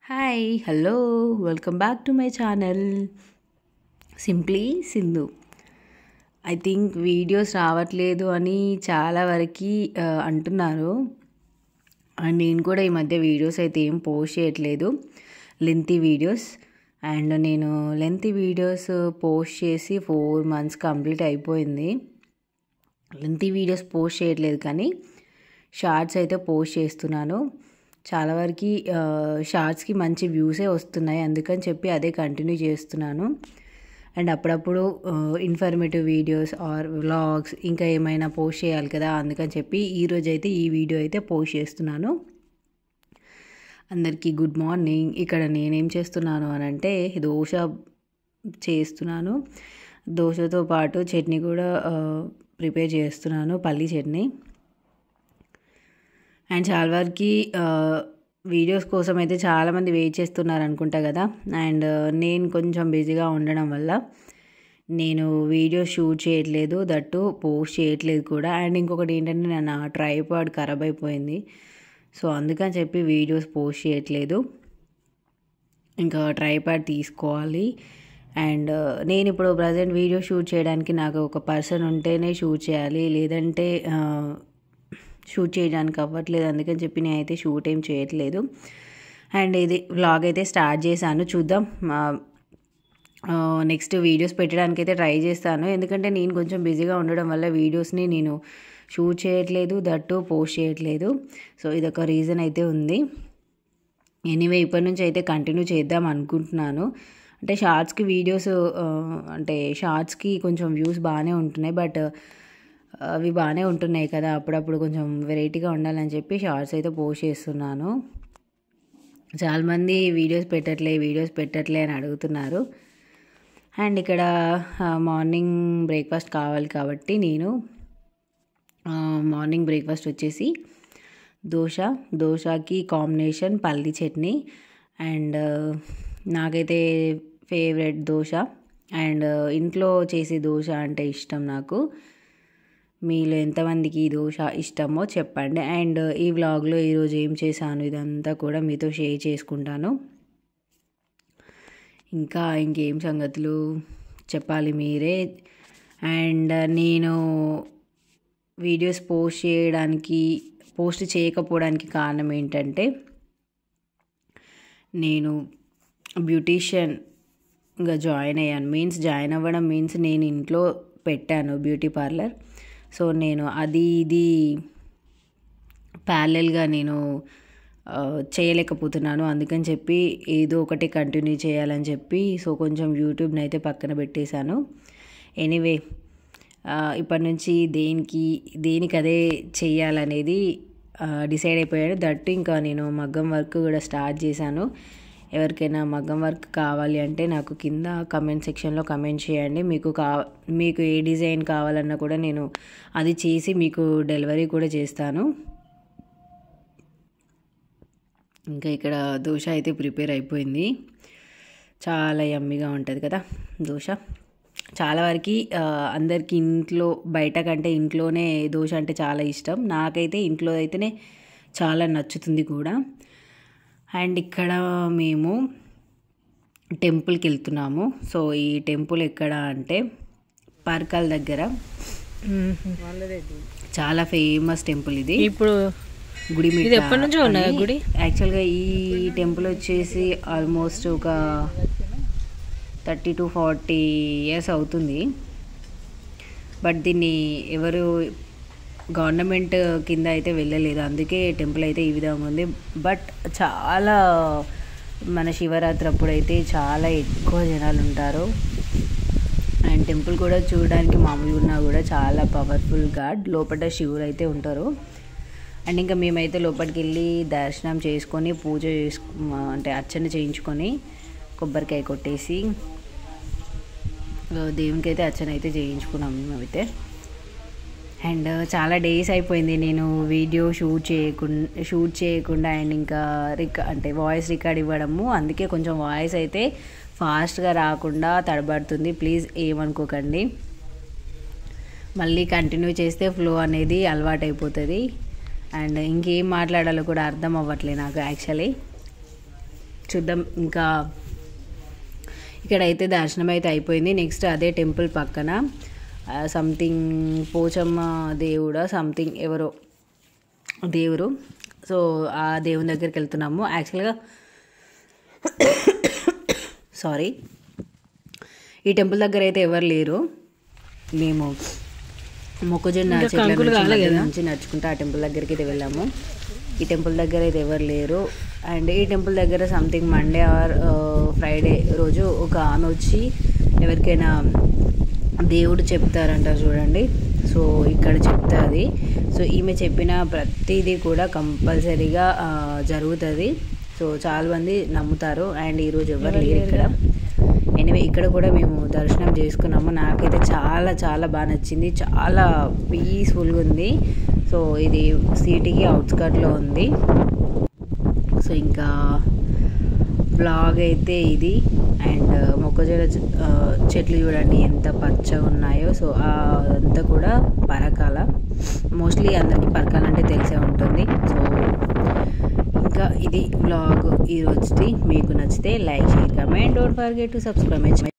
hi hello welcome back to my channel simply Sindhu I think videos రావట్లేదు అని చాలా వరకు అంటున్నారు అండ్ నేను కూడా ఈ మధ్య వీడియోస్ అయితే ఏం పోస్ట్ చేయట్లేదు లెంతీ వీడియోస్ అండ్ నేను లెంతీ వీడియోస్ పోస్ట్ చేసి ఫోర్ మంత్స్ కంప్లీట్ అయిపోయింది లెంతీ వీడియోస్ పోస్ట్ చేయట్లేదు కానీ షార్ట్స్ అయితే పోస్ట్ చేస్తున్నాను చాలా వరకు షార్ట్స్కి మంచి వ్యూసే వస్తున్నాయి అందుకని చెప్పి అదే కంటిన్యూ చేస్తున్నాను అండ్ అప్పుడప్పుడు ఇన్ఫర్మేటివ్ వీడియోస్ ఆర్ వ్లాగ్స్ ఇంకా ఏమైనా పోస్ట్ చేయాలి కదా అందుకని చెప్పి ఈరోజు అయితే ఈ వీడియో అయితే పోస్ట్ చేస్తున్నాను అందరికీ గుడ్ మార్నింగ్ ఇక్కడ నేనేం చేస్తున్నాను అని అంటే దోశ చేస్తున్నాను దోశతో పాటు చట్నీ కూడా ప్రిపేర్ చేస్తున్నాను పల్లీ చట్నీ అండ్ చాలా వరకు వీడియోస్ కోసం అయితే చాలామంది వెయిట్ చేస్తున్నారు అనుకుంటా కదా అండ్ నేను కొంచెం బిజీగా ఉండడం వల్ల నేను వీడియో షూట్ చేయట్లేదు దట్టు పోస్ట్ చేయట్లేదు కూడా అండ్ ఇంకొకటి ఏంటంటే నా ట్రైపాడ్ ఖరాబ్ అయిపోయింది సో అందుకని చెప్పి వీడియోస్ పోస్ట్ చేయట్లేదు ఇంకా ట్రైపాడ్ తీసుకోవాలి అండ్ నేను ఇప్పుడు ప్రజెంట్ వీడియో షూట్ చేయడానికి నాకు ఒక పర్సన్ ఉంటేనే షూట్ చేయాలి లేదంటే షూట్ చేయడానికి అవ్వట్లేదు అందుకని చెప్పి నేనైతే షూట్ ఏం చేయట్లేదు అండ్ ఇది వ్లాగ్ అయితే స్టార్ట్ చేశాను చూద్దాం నెక్స్ట్ వీడియోస్ పెట్టడానికి అయితే ట్రై చేస్తాను ఎందుకంటే నేను కొంచెం బిజీగా ఉండడం వల్ల వీడియోస్ని నేను షూట్ చేయట్లేదు దట్టు పోస్ట్ చేయట్లేదు సో ఇదొక రీజన్ అయితే ఉంది ఎనీవే ఇప్పటి నుంచి అయితే కంటిన్యూ చేద్దాం అనుకుంటున్నాను అంటే షార్ట్స్కి వీడియోస్ అంటే షార్ట్స్కి కొంచెం వ్యూస్ బాగానే ఉంటున్నాయి బట్ అవి బాగానే ఉంటున్నాయి కదా అప్పుడప్పుడు కొంచెం వెరైటీగా ఉండాలని చెప్పి షార్ట్స్ అయితే పోస్ట్ చేస్తున్నాను చాలామంది వీడియోస్ పెట్టట్లే వీడియోస్ పెట్టట్లే అని అడుగుతున్నారు అండ్ ఇక్కడ మార్నింగ్ బ్రేక్ఫాస్ట్ కావాలి కాబట్టి నేను మార్నింగ్ బ్రేక్ఫాస్ట్ వచ్చేసి దోశ దోశకి కాంబినేషన్ పల్లి చట్నీ అండ్ నాకైతే ఫేవరెట్ దోశ అండ్ ఇంట్లో చేసే దోశ అంటే ఇష్టం నాకు మీలో ఎంతమందికి ఈ దోశ ఇష్టమో చెప్పండి అండ్ ఈ వ్లాగ్లో ఈరోజు ఏం చేశాను ఇదంతా కూడా మీతో షేర్ చేసుకుంటాను ఇంకా ఇంకేం సంగతులు చెప్పాలి మీరే అండ్ నేను వీడియోస్ పోస్ట్ చేయడానికి పోస్ట్ చేయకపోవడానికి కారణం ఏంటంటే నేను బ్యూటీషియన్గా జాయిన్ అయ్యాను మీన్స్ జాయిన్ అవ్వడం మీన్స్ నేను ఇంట్లో పెట్టాను బ్యూటీ పార్లర్ సో నేను అది ఇది ప్యారలల్గా నేను చేయలేకపోతున్నాను అందుకని చెప్పి ఏదో ఒకటి కంటిన్యూ చేయాలని చెప్పి సో కొంచెం యూట్యూబ్ని అయితే పక్కన పెట్టేశాను ఎనీవే ఇప్పటి నుంచి దేనికి దేనికి అదే చెయ్యాలనేది డిసైడ్ అయిపోయాను దట్టు ఇంకా నేను మగ్గం వర్క్ కూడా స్టార్ట్ చేశాను ఎవరికైనా మగ్గం వర్క్ కావాలి అంటే నాకు కింద కమెంట్ సెక్షన్లో కమెంట్ చేయండి మీకు కా మీకు ఏ డిజైన్ కావాలన్నా కూడా నేను అది చేసి మీకు డెలివరీ కూడా చేస్తాను ఇంకా ఇక్కడ దోశ అయితే ప్రిపేర్ అయిపోయింది చాలా యమ్మిగా ఉంటుంది కదా దోశ చాలా వరకు అందరికి ఇంట్లో బయట కంటే ఇంట్లోనే దోశ అంటే చాలా ఇష్టం నాకైతే ఇంట్లో అయితేనే చాలా నచ్చుతుంది కూడా అండ్ ఇక్కడ మేము టెంపుల్కి వెళ్తున్నాము సో ఈ టెంపుల్ ఎక్కడ అంటే పర్కల్ దగ్గర చాలా ఫేమస్ టెంపుల్ ఇది ఇప్పుడు గుడి ఇది ఎప్పటి నుంచో ఉన్నదా గుడి యాక్చువల్గా ఈ టెంపుల్ వచ్చేసి ఆల్మోస్ట్ ఒక థర్టీ టు ఫార్టీ ఇయర్స్ అవుతుంది బట్ దీన్ని ఎవరు గవర్నమెంట్ కింద అయితే వెళ్ళలేదు అందుకే టెంపుల్ అయితే ఈ విధంగా ఉంది బట్ చాలా మన శివరాత్రి అప్పుడు అయితే చాలా ఎక్కువ జనాలు ఉంటారు అండ్ టెంపుల్ కూడా చూడడానికి మామూలుగా ఉన్నా కూడా చాలా పవర్ఫుల్ గాడ్ లోపల శివుడు అయితే ఉంటారు అండ్ ఇంకా మేమైతే లోపలికి వెళ్ళి దర్శనం చేసుకొని పూజ చేసుకు అంటే అర్చన చేయించుకొని కొబ్బరికాయ కొట్టేసి దేవునికి అయితే అర్చన అయితే చేయించుకున్నాం మేమైతే అండ్ చాలా డేస్ అయిపోయింది నేను వీడియో షూట్ చేయకుండా షూట్ చేయకుండా అండ్ ఇంకా రిక అంటే వాయిస్ రికార్డ్ ఇవ్వడము అందుకే కొంచెం వాయిస్ అయితే ఫాస్ట్గా రాకుండా తడబడుతుంది ప్లీజ్ ఏమనుకోకండి మళ్ళీ కంటిన్యూ చేస్తే ఫ్లో అనేది అలవాటు అయిపోతుంది అండ్ ఇంకేం మాట్లాడాలో కూడా అర్థం అవ్వట్లే నాకు యాక్చువల్లీ చూద్దాం ఇంకా ఇక్కడైతే దర్శనం అయితే అయిపోయింది నెక్స్ట్ అదే టెంపుల్ పక్కన సంథింగ్ పోచమ్మ దేవుడా సంథింగ్ ఎవరో దేవుడు సో ఆ దేవుని దగ్గరికి వెళ్తున్నాము యాక్చువల్గా సారీ ఈ టెంపుల్ దగ్గర అయితే ఎవరు లేరు మేము మొక్కజొన్న చెట్ల నుంచి మధ్య నుంచి నడుచుకుంటూ ఆ టెంపుల్ దగ్గరికి అయితే వెళ్ళాము ఈ టెంపుల్ దగ్గర అయితే ఎవరు లేరు అండ్ ఈ టెంపుల్ దగ్గర సంథింగ్ మండే ఆర్ ఫ్రైడే రోజు ఒక ఆమె వచ్చి ఎవరికైనా దేవుడు చెప్తారంట చూడండి సో ఇక్కడ చెప్తుంది సో ఈమె చెప్పిన ప్రతిదీ కూడా కంపల్సరీగా జరుగుతుంది సో చాలా మంది నమ్ముతారు అండ్ ఈరోజు ఎవరు లేరు ఇక్కడ ఎనివే ఇక్కడ కూడా మేము దర్శనం చేసుకున్నాము నాకైతే చాలా చాలా బాగా నచ్చింది చాలా పీస్ఫుల్గా ఉంది సో ఇది సిటీకి అవుట్స్కట్లో ఉంది సో ఇంకా బ్లాగ్ అయితే ఇది అండ్ మొక్కజొన్న చె- ఆ, చెట్లు చూడండి ఎంత పచ్చగా ఉన్నాయో సో అదంతా కూడా పరకాల మోస్ట్లీ అందరికీ పరకాల అంటే తెలిసే ఉంటుంది సో ఇంకా ఇది బ్లాగ్ ఈ రోజుది మీకు నచ్చితే like share comment don't forget to subscribe my